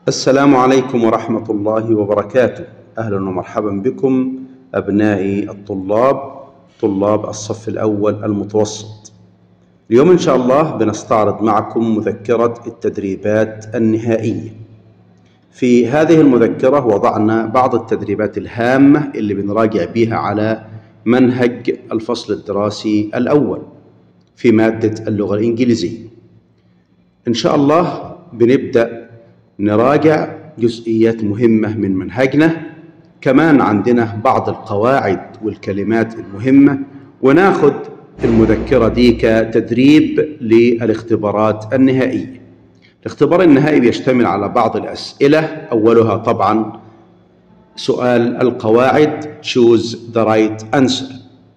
السلام عليكم ورحمة الله وبركاته أهلا ومرحبا بكم أبنائي الطلاب طلاب الصف الأول المتوسط اليوم إن شاء الله بنستعرض معكم مذكرة التدريبات النهائية في هذه المذكرة وضعنا بعض التدريبات الهامة اللي بنراجع بها على منهج الفصل الدراسي الأول في مادة اللغة الإنجليزية إن شاء الله بنبدأ نراجع جزئيات مهمة من منهجنا كمان عندنا بعض القواعد والكلمات المهمة وناخد المذكرة دي كتدريب للاختبارات النهائية الاختبار النهائي بيشتمل على بعض الأسئلة أولها طبعا سؤال القواعد choose the right answer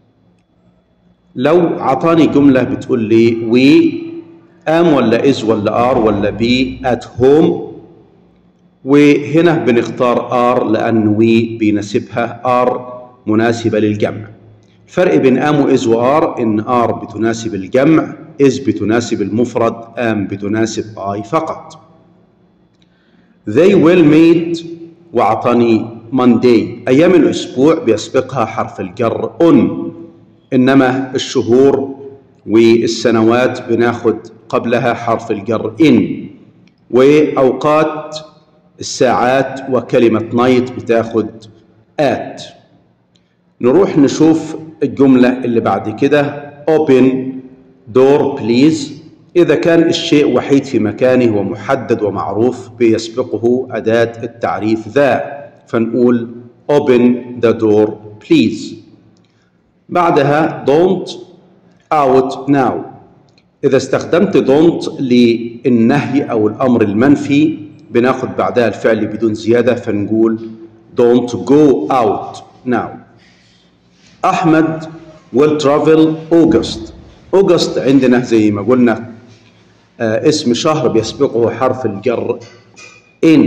لو عطاني جملة بتقول لي we am ولا is ولا are ولا be at home وهنا بنختار are لأن we بيناسبها are مناسبة للجمع الفرق بين am و is و are إن are بتناسب الجمع is بتناسب المفرد am بتناسب I فقط they will meet وعطاني Monday أيام الأسبوع بيسبقها حرف الجر on إنما الشهور والسنوات بناخد قبلها حرف الجر in وأوقات الساعات وكلمة نايت بتاخد at نروح نشوف الجملة اللي بعد كده open door please إذا كان الشيء وحيد في مكانه ومحدد ومعروف بيسبقه أداة التعريف ذا فنقول open the door please بعدها don't out now إذا استخدمت don't للنهي أو الأمر المنفي بناخد بعدها الفعل بدون زيادة فنقول don't go out now أحمد will travel August August عندنا زي ما قلنا آه اسم شهر بيسبقه حرف الجر in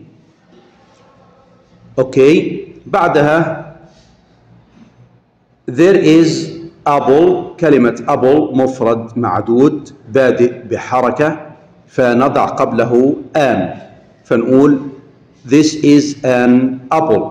أوكي بعدها there is apple كلمة apple مفرد معدود بادئ بحركة فنضع قبله am فنقول this is an apple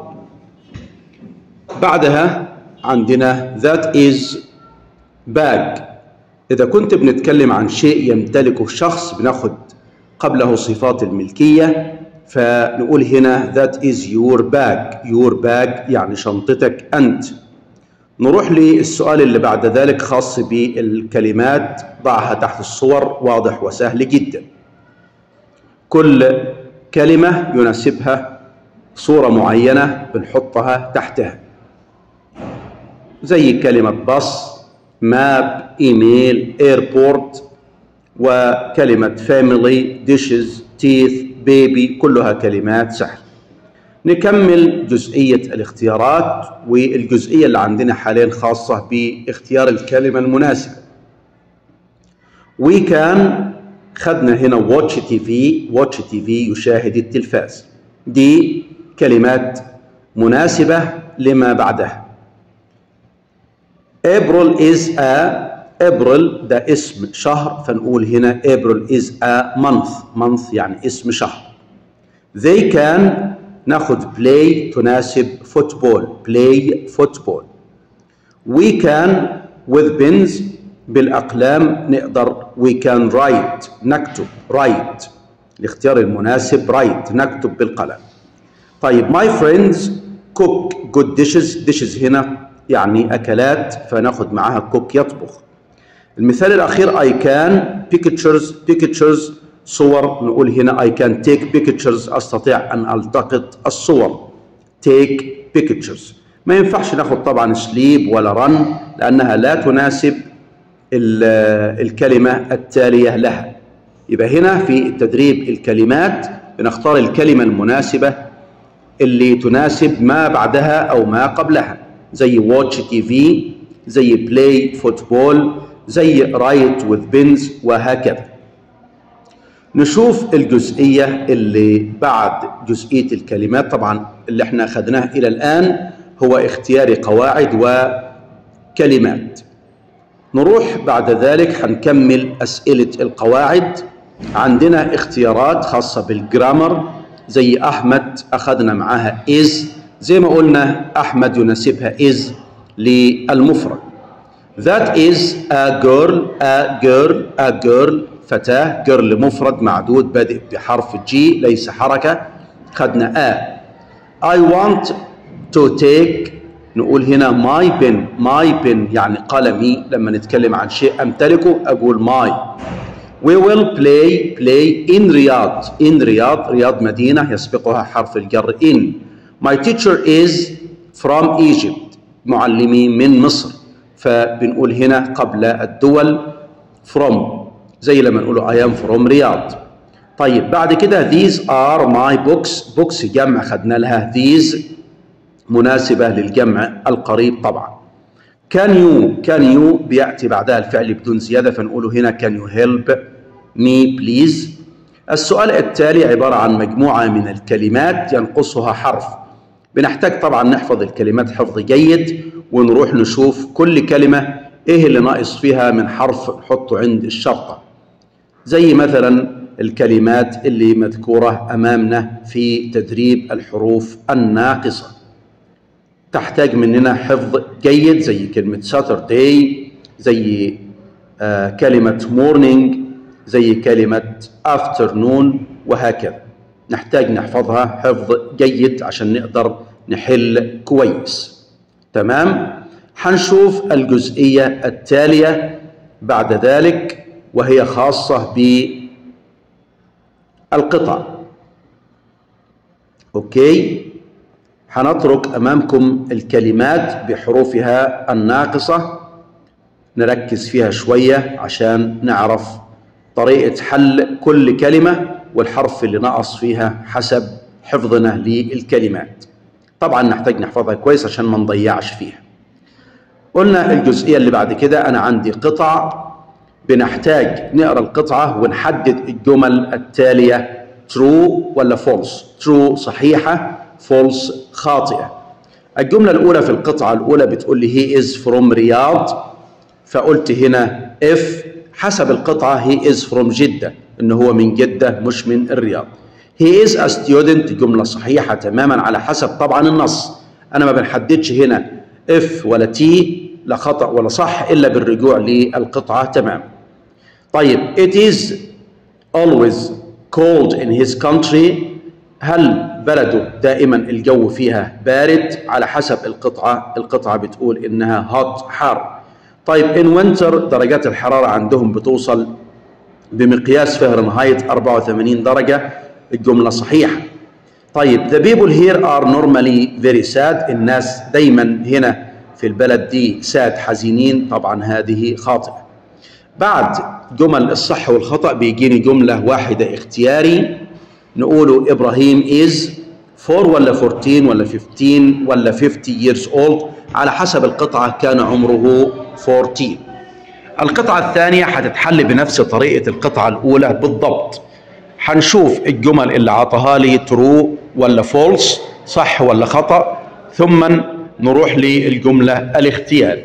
بعدها عندنا that is bag إذا كنت بنتكلم عن شيء يمتلكه شخص بناخد قبله صفات الملكية فنقول هنا that is your bag your bag يعني شنطتك أنت نروح للسؤال اللي بعد ذلك خاص بالكلمات ضعها تحت الصور واضح وسهل جدا كل كلمة يناسبها صورة معينة بنحطها تحتها زي كلمة باص ماب ايميل ايربورت وكلمة فاميلي ديشز تيث بيبي كلها كلمات سهل نكمل جزئية الاختيارات والجزئية اللي عندنا حاليا خاصة باختيار الكلمة المناسبة وكان خدنا هنا واتش تي في واتش تي في يشاهد التلفاز دي كلمات مناسبة لما بعدها April is a April ده اسم شهر فنقول هنا April is a month month يعني اسم شهر they can ناخد play تناسب football play football we can with pens بالأقلام نقدر we can write نكتب write الاختيار المناسب write نكتب بالقلم طيب my friends cook good dishes dishes هنا يعني أكلات فناخد معاها cook يطبخ المثال الأخير I can pictures pictures صور نقول هنا I can take pictures أستطيع أن ألتقط الصور take pictures ما ينفعش ناخد طبعا sleep ولا run لأنها لا تناسب الكلمة التالية لها يبقى هنا في التدريب الكلمات بنختار الكلمة المناسبة اللي تناسب ما بعدها أو ما قبلها زي watch TV زي play football زي write with pens وهكذا نشوف الجزئية اللي بعد جزئية الكلمات طبعا اللي احنا أخذناه إلى الآن هو اختيار قواعد وكلمات نروح بعد ذلك هنكمل أسئلة القواعد عندنا اختيارات خاصة بالجرامر زي أحمد أخذنا معاها is زي ما قلنا أحمد يناسبها is للمفرد That is a girl a girl a girl فتاة girl مفرد معدود بادئ بحرف G ليس حركة خدنا a I want to take نقول هنا my pen my pen يعني قلمي لما نتكلم عن شيء أمتلكه أقول my We will play play in رياض in رياض رياض مدينة يسبقها حرف الجر in My teacher is from Egypt معلمي من مصر فبنقول هنا قبل الدول from زي لما نقول I am from رياض طيب بعد كده these are my books books جمع خدنا لها these مناسبة للجمع القريب طبعا can you can you بيأتي بعدها الفعل بدون زيادة فنقوله هنا can you help me please السؤال التالي عبارة عن مجموعة من الكلمات ينقصها حرف بنحتاج طبعا نحفظ الكلمات حفظ جيد ونروح نشوف كل كلمة ايه اللي ناقص فيها من حرف نحطه عند الشرطة زي مثلا الكلمات اللي مذكورة أمامنا في تدريب الحروف الناقصة تحتاج مننا حفظ جيد زي كلمة Saturday زي آه كلمة morning زي كلمة afternoon وهكذا نحتاج نحفظها حفظ جيد عشان نقدر نحل كويس تمام حنشوف الجزئية التالية بعد ذلك وهي خاصة بالقطع أوكي حنترك أمامكم الكلمات بحروفها الناقصة نركز فيها شوية عشان نعرف طريقة حل كل كلمة والحرف اللي نقص فيها حسب حفظنا للكلمات طبعا نحتاج نحفظها كويس عشان ما نضيعش فيها قلنا الجزئية اللي بعد كده أنا عندي قطع بنحتاج نقرأ القطعة ونحدد الجمل التالية true ولا false true صحيحة false خاطئة الجملة الأولى في القطعة الأولى بتقول لي he is from رياض فقلت هنا if حسب القطعة he is from جدة إن هو من جدة مش من الرياض he is a student جملة صحيحة تماما على حسب طبعا النص أنا ما بنحددش هنا if ولا t لا خطأ ولا صح إلا بالرجوع للقطعة تمام طيب it is always cold in his country هل بلده دائما الجو فيها بارد على حسب القطعة القطعة بتقول إنها hot حار طيب in winter درجات الحرارة عندهم بتوصل بمقياس فهرنهايت 84 درجة الجملة صحيحة طيب the people here are normally very sad الناس دايما هنا في البلد دي ساد حزينين طبعا هذه خاطئة بعد جمل الصح والخطأ بيجيني جملة واحدة اختياري نقوله إبراهيم is 4 ولا 14 ولا 15 ولا 50 years old على حسب القطعة كان عمره 14 القطعة الثانية هتتحل بنفس طريقة القطعة الأولى بالضبط هنشوف الجمل اللي عطاها لي ترو ولا فولس صح ولا خطأ ثم نروح للجملة الاختيار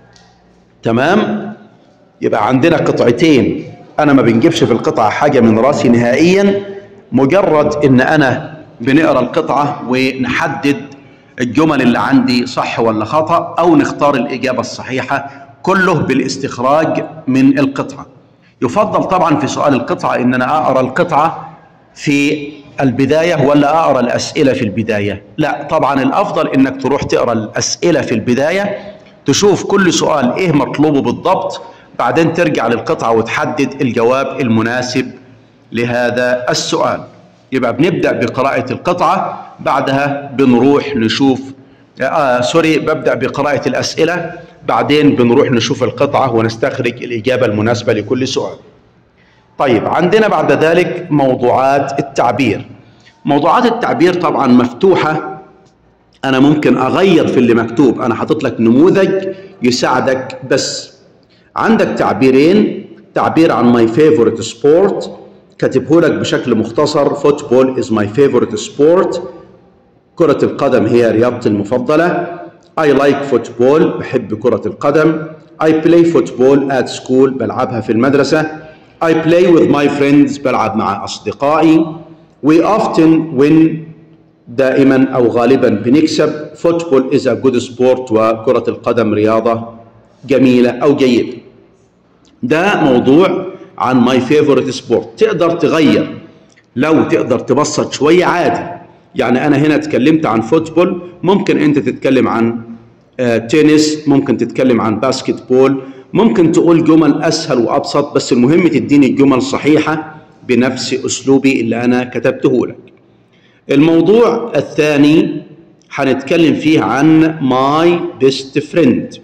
تمام يبقى عندنا قطعتين أنا ما بنجيبش في القطعة حاجة من راسي نهائيا مجرد إن أنا بنقرأ القطعة ونحدد الجمل اللي عندي صح ولا خطأ أو نختار الإجابة الصحيحة كله بالاستخراج من القطعة يفضل طبعا في سؤال القطعة ان انا اقرا القطعة في البداية ولا اقرا الاسئلة في البداية لا طبعا الافضل انك تروح تقرا الاسئلة في البداية تشوف كل سؤال ايه مطلوبه بالضبط بعدين ترجع للقطعة وتحدد الجواب المناسب لهذا السؤال يبقى بنبدأ بقراءة القطعة بعدها بنروح نشوف آه سوري ببدأ بقراءة الأسئلة بعدين بنروح نشوف القطعة ونستخرج الإجابة المناسبة لكل سؤال طيب عندنا بعد ذلك موضوعات التعبير موضوعات التعبير طبعا مفتوحة أنا ممكن أغير في اللي مكتوب أنا حاطط لك نموذج يساعدك بس عندك تعبيرين تعبير عن my favorite sport كاتبه لك بشكل مختصر football is my favorite sport كرة القدم هي رياضتي المفضلة I like football بحب كرة القدم I play football at school بلعبها في المدرسة I play with my friends بلعب مع أصدقائي we often win دائما أو غالبا بنكسب football is a good sport وكرة القدم رياضة جميلة أو جيدة ده موضوع عن my favorite sport تقدر تغير لو تقدر تبسط شوية عادي يعني أنا هنا اتكلمت عن فوتبول ممكن أنت تتكلم عن آه تنس ممكن تتكلم عن باسكت بول ممكن تقول جمل أسهل وأبسط بس المهم تديني جمل صحيحة بنفس أسلوبي اللي أنا كتبته لك الموضوع الثاني هنتكلم فيه عن my best friend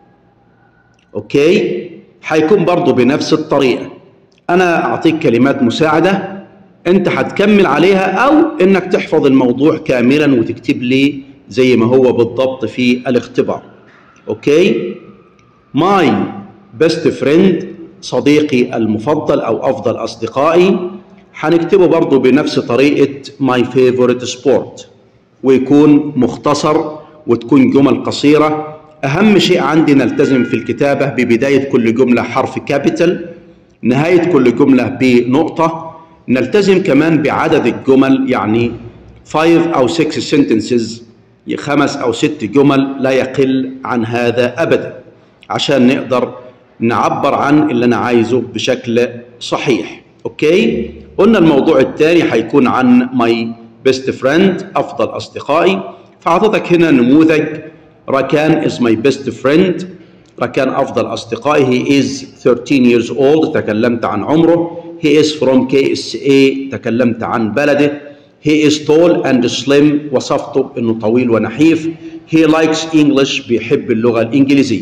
اوكي هيكون برضو بنفس الطريقة انا اعطيك كلمات مساعدة انت هتكمل عليها او انك تحفظ الموضوع كاملا وتكتب لي زي ما هو بالضبط في الاختبار اوكي my best friend صديقي المفضل او افضل اصدقائي هنكتبه برضو بنفس طريقة my favorite sport ويكون مختصر وتكون جمل قصيرة أهم شيء عندي نلتزم في الكتابة ببداية كل جملة حرف كابيتال نهاية كل جملة بنقطة نلتزم كمان بعدد الجمل يعني 5 أو 6 sentences خمس أو ست جمل لا يقل عن هذا أبدا عشان نقدر نعبر عن اللي أنا عايزه بشكل صحيح أوكي قلنا الموضوع الثاني هيكون عن ماي بيست فريند افضل اصدقائي فاعطيتك هنا نموذج ركان is my best friend ركان افضل اصدقائي he is 13 years old تكلمت عن عمره he is from KSA تكلمت عن بلده he is tall and slim وصفته انه طويل ونحيف he likes English بيحب اللغه الانجليزيه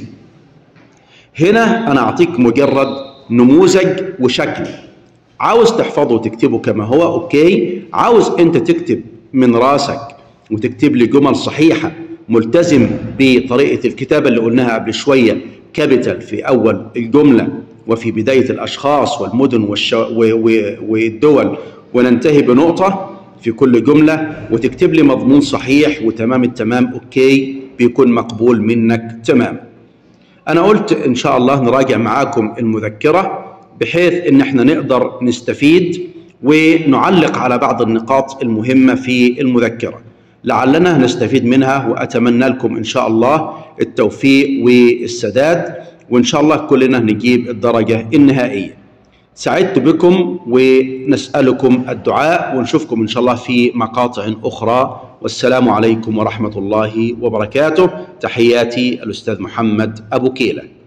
هنا انا اعطيك مجرد نموذج وشكل عاوز تحفظه وتكتبه كما هو اوكي عاوز انت تكتب من راسك وتكتب لي جمل صحيحه ملتزم بطريقه الكتابه اللي قلناها قبل شويه كابيتال في اول الجمله وفي بدايه الاشخاص والمدن والشو... و... و... والدول وننتهي بنقطه في كل جمله وتكتب لي مضمون صحيح وتمام التمام اوكي بيكون مقبول منك تمام انا قلت ان شاء الله نراجع معاكم المذكره بحيث ان احنا نقدر نستفيد ونعلق على بعض النقاط المهمه في المذكره لعلنا نستفيد منها واتمنى لكم ان شاء الله التوفيق والسداد وان شاء الله كلنا نجيب الدرجه النهائيه سعدت بكم ونسالكم الدعاء ونشوفكم ان شاء الله في مقاطع اخرى والسلام عليكم ورحمه الله وبركاته تحياتي الاستاذ محمد ابو كيله